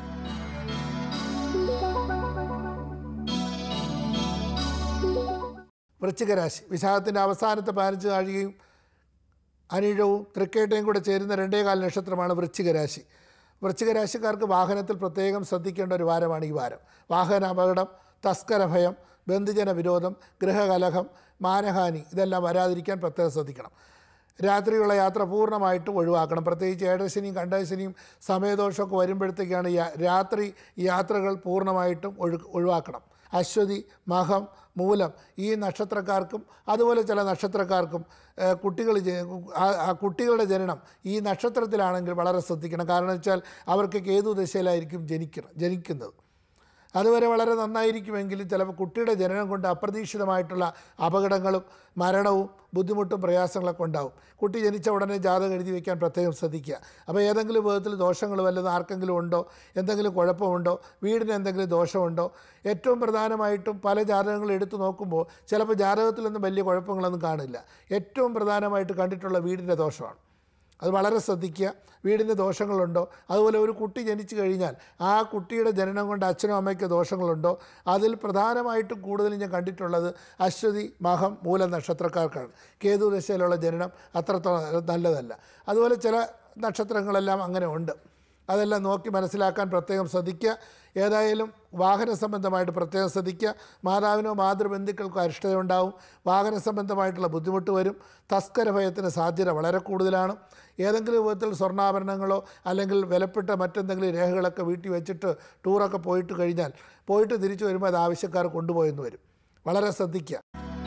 Speaker 1: വൃശ്ചികരാശി വിശാഖത്തിൻ്റെ അവസാനത്തെ പതിനഞ്ച് നാഴികയും അനിഴവും തൃക്കേട്ടയും കൂടെ ചേരുന്ന രണ്ടേകാൽ നക്ഷത്രമാണ് വൃശ്ചികരാശി വൃശ്ചികരാശിക്കാർക്ക് വാഹനത്തിൽ പ്രത്യേകം ശ്രദ്ധിക്കേണ്ട ഒരു വാരമാണ് ഈ വാരം വാഹന അപകടം തസ്കര ഭയം ബന്ധുജന വിരോധം ഗൃഹകലഹം മാനഹാനി ഇതെല്ലാം വരാതിരിക്കാൻ പ്രത്യേകം ശ്രദ്ധിക്കണം രാത്രിയുള്ള യാത്ര പൂർണ്ണമായിട്ടും ഒഴിവാക്കണം പ്രത്യേകിച്ച് ഏഴശനിയും കണ്ടശനിയും സമയദോഷമൊക്കെ വരുമ്പോഴത്തേക്കാണ് യാ- രാത്രി യാത്രകൾ പൂർണ്ണമായിട്ടും ഒഴു ഒഴിവാക്കണം അശ്വതി മഹം മൂലം ഈ നക്ഷത്രക്കാർക്കും അതുപോലെ ചില നക്ഷത്രക്കാർക്കും ഏഹ്, കുട്ടികൾ ജ- ആ- ആ കുട്ടികളുടെ ജനനം ഈ നക്ഷത്രത്തിലാണെങ്കിൽ വളരെ ശ്രദ്ധിക്കണം കാരണം വെച്ചാൽ അവർക്ക് കേതു ദശയിലായിരിക്കും ജനിക്കണം ജനിക്കുന്നത് അതുവരെ വളരെ നന്നായിരിക്കുമെങ്കിലും ചിലപ്പോൾ കുട്ടിയുടെ ജനനം കൊണ്ട് അപ്രതീക്ഷിതമായിട്ടുള്ള അപകടങ്ങളും മരണവും ബുദ്ധിമുട്ടും പ്രയാസങ്ങളൊക്കെ ഉണ്ടാവും കുട്ടി ജനിച്ച ഉടനെ ജാതകം എഴുതി വയ്ക്കാൻ പ്രത്യേകം ശ്രദ്ധിക്കുക അപ്പോൾ ഏതെങ്കിലും വിധത്തിൽ ദോഷങ്ങൾ വല്ലതും ആർക്കെങ്കിലും ഉണ്ടോ എന്തെങ്കിലും കുഴപ്പമുണ്ടോ വീടിന് എന്തെങ്കിലും ദോഷമുണ്ടോ ഏറ്റവും പ്രധാനമായിട്ടും പല ജാതകങ്ങൾ എടുത്തു നോക്കുമ്പോൾ ചിലപ്പോൾ ജാതകത്തിലൊന്നും വലിയ കുഴപ്പങ്ങളൊന്നും കാണില്ല ഏറ്റവും പ്രധാനമായിട്ട് കണ്ടിട്ടുള്ള വീടിൻ്റെ ദോഷമാണ് അത് വളരെ ശ്രദ്ധിക്കുക വീടിന് ദോഷങ്ങളുണ്ടോ അതുപോലെ ഒരു കുട്ടി ജനിച്ചു കഴിഞ്ഞാൽ ആ കുട്ടിയുടെ ജനനം കൊണ്ട് അച്ഛനും അമ്മയ്ക്ക് ദോഷങ്ങളുണ്ടോ അതിൽ പ്രധാനമായിട്ടും കൂടുതലും ഞാൻ കണ്ടിട്ടുള്ളത് അശ്വതി മഹം മൂല നക്ഷത്രക്കാർക്കാണ് കേതു ദശയിലുള്ള ജനനം അത്രത്തോളം നല്ലതല്ല അതുപോലെ ചില നക്ഷത്രങ്ങളെല്ലാം അങ്ങനെ ഉണ്ട് അതെല്ലാം നോക്കി മനസ്സിലാക്കാൻ പ്രത്യേകം ശ്രദ്ധിക്കുക ഏതായാലും വാഹന സംബന്ധമായിട്ട് പ്രത്യേകം ശ്രദ്ധിക്കുക മാതാവിനോ മാതൃബന്ധുക്കൾക്കോ അരിഷ്ടത ഉണ്ടാവും വാഹന സംബന്ധമായിട്ടുള്ള ബുദ്ധിമുട്ട് വരും തസ്കര ഭയത്തിന് സാധ്യത വളരെ കൂടുതലാണ് ഏതെങ്കിലും വിധത്തിൽ സ്വർണ്ണാഭരണങ്ങളോ അല്ലെങ്കിൽ വിലപ്പെട്ട മറ്റെന്തെങ്കിലും രേഖകളൊക്കെ വീട്ടിൽ വെച്ചിട്ട് ടൂറൊക്കെ പോയിട്ട് കഴിഞ്ഞാൽ പോയിട്ട് തിരിച്ചു വരുമ്പോൾ അത് ആവശ്യക്കാർ കൊണ്ടുപോയെന്ന് വരും വളരെ ശ്രദ്ധിക്കുക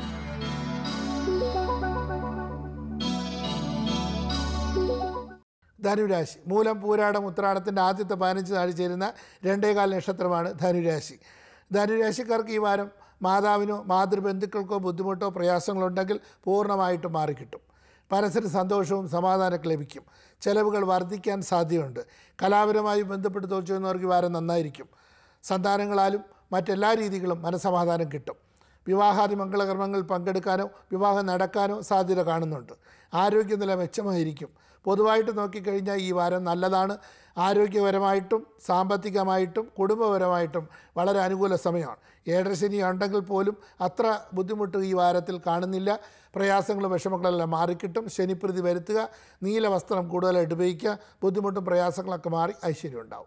Speaker 1: ധനുരാശി മൂലം പൂരാടം ഉത്രാടത്തിൻ്റെ ആദ്യത്തെ പതിനഞ്ച് നാഴി ചേരുന്ന രണ്ടേകാൽ നക്ഷത്രമാണ് ധനുരാശി ധനുരാശിക്കാർക്ക് ഈ വാരം മാതാവിനോ മാതൃബന്ധുക്കൾക്കോ ബുദ്ധിമുട്ടോ പ്രയാസങ്ങളോ ഉണ്ടെങ്കിൽ പൂർണ്ണമായിട്ടും മാറിക്കിട്ടും മനസ്സിന് സന്തോഷവും സമാധാനമൊക്കെ ലഭിക്കും ചെലവുകൾ വർദ്ധിക്കാൻ സാധ്യതയുണ്ട് കലാപരമായി ബന്ധപ്പെട്ട് തോൽച്ചുന്നവർക്ക് ഈ വാരം നന്നായിരിക്കും സന്താനങ്ങളാലും മറ്റെല്ലാ രീതികളും മനസമാധാനം കിട്ടും വിവാഹാദി മംഗളകർമ്മങ്ങളിൽ പങ്കെടുക്കാനോ വിവാഹം നടക്കാനോ സാധ്യത കാണുന്നുണ്ട് ആരോഗ്യനില മെച്ചമായിരിക്കും പൊതുവായിട്ട് നോക്കിക്കഴിഞ്ഞാൽ ഈ വാരം നല്ലതാണ് ആരോഗ്യപരമായിട്ടും സാമ്പത്തികമായിട്ടും കുടുംബപരമായിട്ടും വളരെ അനുകൂല സമയമാണ് ഏഴരശനി ഉണ്ടെങ്കിൽ പോലും അത്ര ബുദ്ധിമുട്ട് ഈ വാരത്തിൽ കാണുന്നില്ല പ്രയാസങ്ങളും വിഷമങ്ങളെല്ലാം മാറിക്കിട്ടും ശനിപ്രതി വരുത്തുക നീല വസ്ത്രം കൂടുതലായിട്ട് ഉപയോഗിക്കുക ബുദ്ധിമുട്ടും പ്രയാസങ്ങളൊക്കെ മാറി ഐശ്വര്യം ഉണ്ടാവും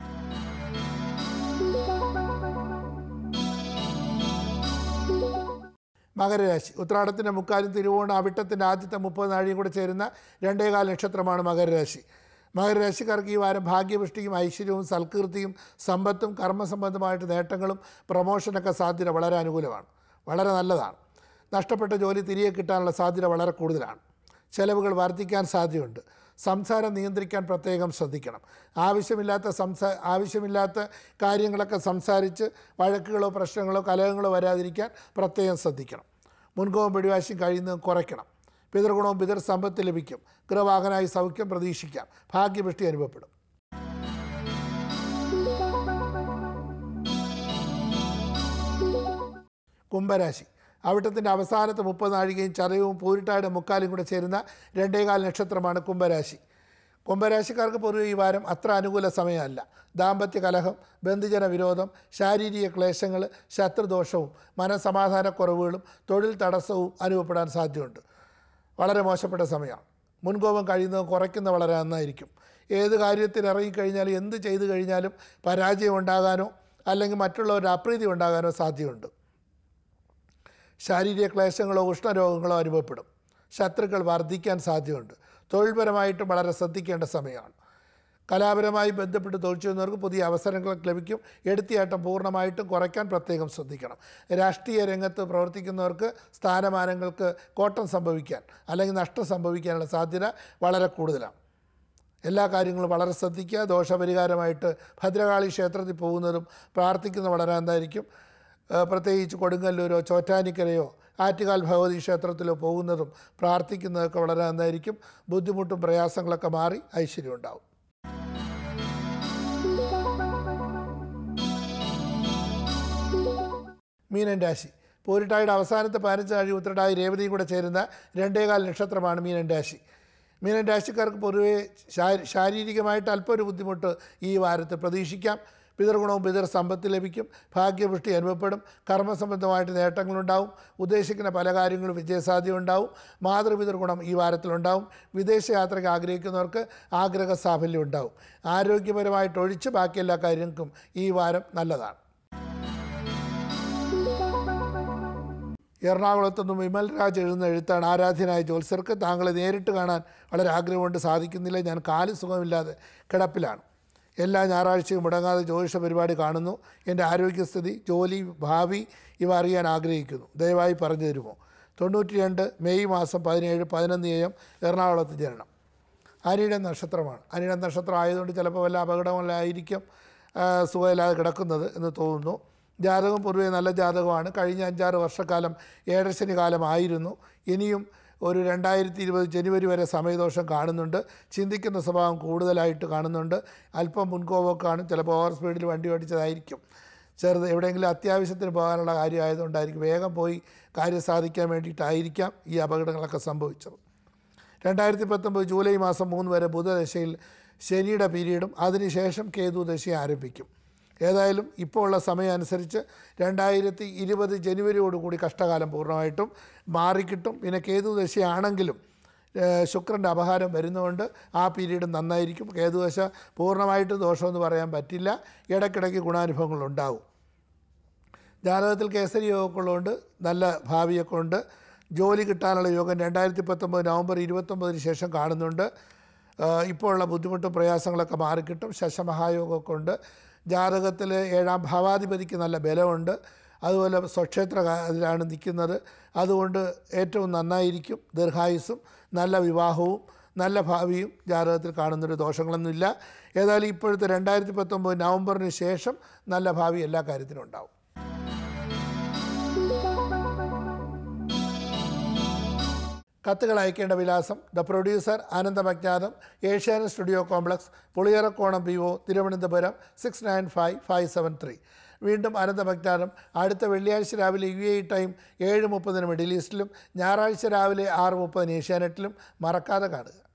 Speaker 1: മകരരാശി ഉത്രാടത്തിൻ്റെ മുക്കാലും തിരുവോണം അവിട്ടത്തിൻ്റെ ആദ്യത്തെ മുപ്പത് നാഴിയും കൂടെ ചേരുന്ന രണ്ടേകാൽ നക്ഷത്രമാണ് മകരരാശി മകരരാശിക്കാർക്ക് ഈ വാരം ഭാഗ്യപുഷ്ടിയും ഐശ്വര്യവും സൽകീർത്തിയും സമ്പത്തും കർമ്മസംബന്ധമായിട്ട് നേട്ടങ്ങളും പ്രമോഷനൊക്കെ സാധ്യത വളരെ അനുകൂലമാണ് വളരെ നല്ലതാണ് നഷ്ടപ്പെട്ട ജോലി തിരികെ കിട്ടാനുള്ള സാധ്യത വളരെ കൂടുതലാണ് ചെലവുകൾ വർദ്ധിക്കാൻ സാധ്യതയുണ്ട് സംസാരം നിയന്ത്രിക്കാൻ പ്രത്യേകം ശ്രദ്ധിക്കണം ആവശ്യമില്ലാത്ത സംസാ ആവശ്യമില്ലാത്ത കാര്യങ്ങളൊക്കെ സംസാരിച്ച് വഴക്കുകളോ പ്രശ്നങ്ങളോ കലഹങ്ങളോ വരാതിരിക്കാൻ പ്രത്യേകം ശ്രദ്ധിക്കണം മുൻകോപം പിടിവാശിയും കഴിയുന്നത് കുറയ്ക്കണം പിതൃഗുണവും പിതൃ സമ്പത്ത് ലഭിക്കും ഗൃഹവാഹനായി സൗഖ്യം പ്രതീക്ഷിക്കാം ഭാഗ്യപുഷ്ടി അനുഭവപ്പെടും കുംഭരാശി അവിട്ടത്തിൻ്റെ അവസാനത്തെ മുപ്പത് നാഴികയും ചതയവും പൂരിട്ടായുടെ മുക്കാലും കൂടെ ചേരുന്ന രണ്ടേകാൽ നക്ഷത്രമാണ് കുംഭരാശി കുംഭരാശിക്കാർക്ക് പൊതുവെ ഈ വാരം അത്ര അനുകൂല സമയമല്ല ദാമ്പത്യ കലഹം ബന്ധുജന വിരോധം ശാരീരിക ക്ലേശങ്ങൾ ശത്രുദോഷവും മനസമാധാനക്കുറവുകളും തൊഴിൽ തടസ്സവും അനുഭവപ്പെടാൻ സാധ്യതയുണ്ട് വളരെ മോശപ്പെട്ട സമയമാണ് മുൻകോപം കഴിയുന്നത് കുറയ്ക്കുന്ന വളരെ നന്നായിരിക്കും ഏത് കാര്യത്തിൽ ഇറങ്ങിക്കഴിഞ്ഞാലും എന്ത് ചെയ്തു കഴിഞ്ഞാലും പരാജയം ഉണ്ടാകാനോ അല്ലെങ്കിൽ മറ്റുള്ളവരുടെ അപ്രീതി ഉണ്ടാകാനോ സാധ്യതയുണ്ട് ശാരീരിക ക്ലേശങ്ങളോ ഉഷ്ണരോഗങ്ങളോ അനുഭവപ്പെടും ശത്രുക്കൾ വർദ്ധിക്കാൻ സാധ്യതയുണ്ട് തൊഴിൽപരമായിട്ടും വളരെ ശ്രദ്ധിക്കേണ്ട സമയമാണ് കലാപരമായി ബന്ധപ്പെട്ട് തൊഴിൽ ചെയ്യുന്നവർക്ക് പുതിയ അവസരങ്ങൾ ലഭിക്കും എടുത്തിയാട്ടം പൂർണ്ണമായിട്ടും കുറയ്ക്കാൻ പ്രത്യേകം ശ്രദ്ധിക്കണം രാഷ്ട്രീയ രംഗത്ത് പ്രവർത്തിക്കുന്നവർക്ക് സ്ഥാനമാനങ്ങൾക്ക് കോട്ടം സംഭവിക്കാൻ അല്ലെങ്കിൽ നഷ്ടം സംഭവിക്കാനുള്ള സാധ്യത വളരെ കൂടുതലാണ് എല്ലാ കാര്യങ്ങളും വളരെ ശ്രദ്ധിക്കുക ദോഷപരിഹാരമായിട്ട് ഭദ്രകാളി ക്ഷേത്രത്തിൽ പോകുന്നതും പ്രാർത്ഥിക്കുന്നത് വളരെ നന്നായിരിക്കും ഏഹ് പ്രത്യേകിച്ച് കൊടുങ്ങല്ലൂരോ ചോറ്റാനിക്കരയോ ആറ്റുകാൽ ഭഗവതി ക്ഷേത്രത്തിലോ പോകുന്നതും പ്രാർത്ഥിക്കുന്നതൊക്കെ വളരെ നന്നായിരിക്കും ബുദ്ധിമുട്ടും പ്രയാസങ്ങളൊക്കെ മാറി ഐശ്വര്യം ഉണ്ടാവും മീനൻ രാശി പൂരിട്ടായുടെ അവസാനത്തെ പതിനഞ്ച് നാഴി ഉത്രടായി രേവതിയും കൂടെ ചേരുന്ന രണ്ടേകാൽ നക്ഷത്രമാണ് മീനൻ രാശി മീനൻ രാശിക്കാർക്ക് പൊതുവെ ശാ- ശാരീരികമായിട്ട് അല്പം ഒരു ബുദ്ധിമുട്ട് ഈ വാരത്തിൽ പ്രതീക്ഷിക്കാം പിതൃഗുണവും പിതൃ സമ്പത്ത് ലഭിക്കും ഭാഗ്യപുഷ്ടി അനുഭവപ്പെടും കർമ്മസംബന്ധമായിട്ട് നേട്ടങ്ങളുണ്ടാവും ഉദ്ദേശിക്കുന്ന പല കാര്യങ്ങളും വിജയസാധ്യത ഉണ്ടാവും മാതൃപിതൃഗുണം ഈ വാരത്തിലുണ്ടാവും വിദേശ യാത്രയ്ക്ക് ആഗ്രഹിക്കുന്നവർക്ക് ആഗ്രഹ സാഫല്യം ഉണ്ടാവും ആരോഗ്യപരമായിട്ട് ഒഴിച്ച് ബാക്കി എല്ലാ കാര്യങ്ങൾക്കും ഈ വാരം നല്ലതാണ് എറണാകുളത്തു നിന്നും വിമൽ രാജ് എഴുതുന്ന എഴുത്താണ് ആരാധ്യനായ ജോത്സർക്ക് താങ്കളെ നേരിട്ട് കാണാൻ വളരെ ആഗ്രഹമുണ്ട് സാധിക്കുന്നില്ല ഞാൻ കാല് സുഖമില്ലാതെ കിടപ്പിലാണ് എല്ലാ ഞായറാഴ്ചയും മുടങ്ങാതെ ജ്യോതിഷ പരിപാടി കാണുന്നു എൻ്റെ ആരോഗ്യസ്ഥിതി ജോലി ഭാവി ഇവ അറിയാൻ ആഗ്രഹിക്കുന്നു ദയവായി പറഞ്ഞു തരുമോ തൊണ്ണൂറ്റി രണ്ട് മെയ് മാസം പതിനേഴ് പതിനൊന്ന് എം എറണാകുളത്ത് ജനനം അനിയുടെ നക്ഷത്രമാണ് അനിയുടെ നക്ഷത്രം ആയതുകൊണ്ട് ചിലപ്പോൾ വല്ല അപകടമല്ലായിരിക്കും സുഖമില്ലാതെ കിടക്കുന്നത് എന്ന് തോന്നുന്നു ജാതകം പൊതുവെ നല്ല ജാതകമാണ് കഴിഞ്ഞ അഞ്ചാറ് വർഷക്കാലം ഏഴരശനി കാലമായിരുന്നു ഇനിയും ഒരു രണ്ടായിരത്തി ഇരുപത് ജനുവരി വരെ സമയദോഷം കാണുന്നുണ്ട് ചിന്തിക്കുന്ന സ്വഭാവം കൂടുതലായിട്ട് കാണുന്നുണ്ട് അല്പം മുൻകോപമൊക്കെ കാണും ചിലപ്പോൾ ഓവർ സ്പീഡിൽ വണ്ടി ഓടിച്ചതായിരിക്കും ചെറുത് എവിടെയെങ്കിലും അത്യാവശ്യത്തിന് പോകാനുള്ള കാര്യമായതുകൊണ്ടായിരിക്കും വേഗം പോയി കാര്യം സാധിക്കാൻ വേണ്ടിയിട്ടായിരിക്കാം ഈ അപകടങ്ങളൊക്കെ സംഭവിച്ചത് രണ്ടായിരത്തി പത്തൊമ്പത് ജൂലൈ മാസം മൂന്ന് വരെ ബുധദശയിൽ ശനിയുടെ പീരീഡും അതിനുശേഷം കേതു ദശ ആരംഭിക്കും ഏതായാലും ഇപ്പോൾ ഉള്ള സമയം അനുസരിച്ച് രണ്ടായിരത്തി ഇരുപത് ജനുവരിയോടുകൂടി കഷ്ടകാലം പൂർണ്ണമായിട്ടും മാറിക്കിട്ടും പിന്നെ കേതു ദശയാണെങ്കിലും ഏഹ്, ശുക്രൻ്റെ അപഹാരം വരുന്നതുകൊണ്ട് ആ പീരീഡ് നന്നായിരിക്കും കേതുദശ പൂർണ്ണമായിട്ടും ദോഷമെന്ന് പറയാൻ പറ്റില്ല ഇടയ്ക്കിടയ്ക്ക് ഗുണാനുഭവങ്ങൾ ഉണ്ടാവും ജാതകത്തിൽ കേസരി യോഗമൊക്കെ ഉള്ളതുകൊണ്ട് നല്ല ഭാവിയൊക്കെ ഉണ്ട് ജോലി കിട്ടാനുള്ള യോഗം രണ്ടായിരത്തി പത്തൊമ്പത് നവംബർ ഇരുപത്തൊമ്പതിന് ശേഷം കാണുന്നുണ്ട് ആഹ് ഇപ്പോൾ ഉള്ള ബുദ്ധിമുട്ടും പ്രയാസങ്ങളൊക്കെ മാറിക്കിട്ടും ശശമഹായോഗമൊക്കെ ഉണ്ട് ജാതകത്തിൽ ഏഴാം ഭാവാധിപതിക്ക് നല്ല ബലമുണ്ട് അതുപോലെ സ്വക്ഷേത്ര അതിലാണ് നിൽക്കുന്നത് അതുകൊണ്ട് ഏറ്റവും നന്നായിരിക്കും ദീർഘായുസ്സും നല്ല വിവാഹവും നല്ല ഭാവിയും ജാതകത്തിൽ കാണുന്നൊരു ദോഷങ്ങളൊന്നുമില്ല ഏതായാലും ഇപ്പോഴത്തെ രണ്ടായിരത്തി പത്തൊമ്പത് നവംബറിന് ശേഷം നല്ല ഭാവി എല്ലാ കാര്യത്തിനും ഉണ്ടാവും കത്തുകൾ അയക്കേണ്ട വിലാസം ദ പ്രൊഡ്യൂസർ ആനന്ദമജ്ഞാതം Asianet studio complex Puliyarakonam P O Thiruvananthapuram six nine five five seven three വീണ്ടും അനന്തമജ്ഞാതം അടുത്ത വെള്ളിയാഴ്ച രാവിലെ യു എ ടൈം ഏഴ് മുപ്പതിന് മിഡിൽ ഈസ്റ്റിലും ഞായറാഴ്ച രാവിലെ ആറ് മുപ്പതിന് ഏഷ്യാനെറ്റിലും മറക്കാതെ കാണുക